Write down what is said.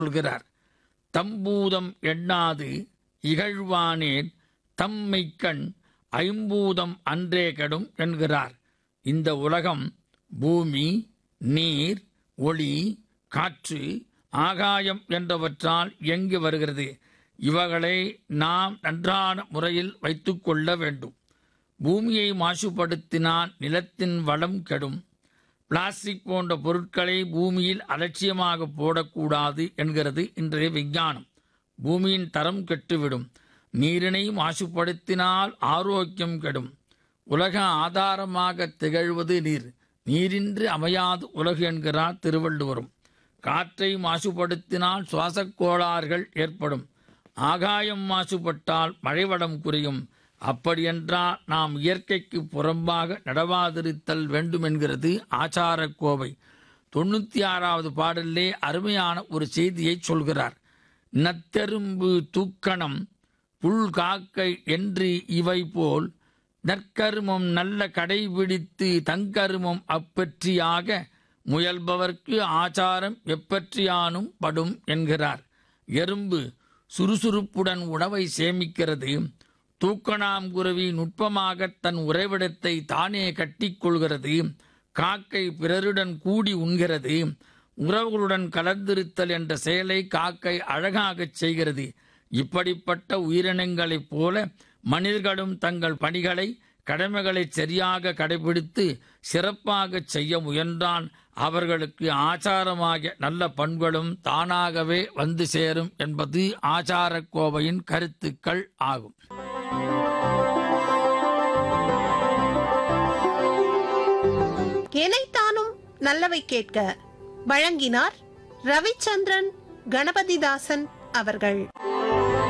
சொல்கிறார் தம்பூதம் எண்ணாது இகழ்வானேன் தம்மைக்கண் ஐம்பூதம் அன்றே கெடும் என்கிறார் இந்த உலகம் பூமி நீர் ஒளி காற்று ஆகாயம் என்றவற்றால் இயங்கி வருகிறது இவைகளை நாம் நன்றான முறையில் வைத்துக்கொள்ள வேண்டும் பூமியை மாசுபடுத்தினால் நிலத்தின் வளம் கெடும் பிளாஸ்டிக் போன்ற பொருட்களை பூமியில் அலட்சியமாக போடக்கூடாது என்கிறது இன்றைய விஞ்ஞானம் பூமியின் தரம் கெட்டுவிடும் நீரினை மாசுபடுத்தினால் ஆரோக்கியம் கெடும் உலக ஆதாரமாக திகழ்வது நீர் நீரின்றி அமையாது உலகு என்கிறார் திருவள்ளுவரும் காற்றை மாசுபடுத்தினால் சுவாசக் கோளாறுகள் ஏற்படும் ஆகாயம் மாசுபட்டால் மழைவளம் குறையும் அப்படியென்றால் நாம் இயற்கைக்கு புறம்பாக நடவாதிருத்தல் வேண்டும் என்கிறது ஆச்சாரக் கோவை தொண்ணூத்தி ஆறாவது பாடலிலே அருமையான ஒரு செய்தியை சொல்கிறார் நத்தெரும்பு தூக்கணம் புல் காக்கை என்று இவை போல் நற்கருமம் நல்ல கடைபிடித்து தங்கருமம் அப்பற்றியாக முயல்பவர்க்கு ஆச்சாரம் எப்பற்றியானும் படும் என்கிறார் எறும்பு சுறுசுறுப்புடன் உணவை சேமிக்கிறது தூக்கணாங்குருவி நுட்பமாக தன் உறைவிடத்தை தானே கட்டிக்கொள்கிறது காக்கை பிறருடன் கூடி உண்கிறது உறவுகளுடன் கலந்திருத்தல் என்ற செயலை காக்கை அழகாகச் செய்கிறது இப்படிப்பட்ட உயிரினங்களைப் போல மனிதர்களும் தங்கள் பணிகளை கடமைகளை சரியாக கடைபிடித்து சிறப்பாக செய்ய முயன்றால் அவர்களுக்கு ஆச்சாரமாகிய நல்ல பண்புகளும் தானாகவே வந்து சேரும் என்பது ஆச்சாரக் கோவையின் கருத்துக்கள் ஆகும் எனைத்தானும் நல்லவை கேட்க வழங்கினார் ரவிச்சந்திரன் கணபதிதாசன் அவர்கள்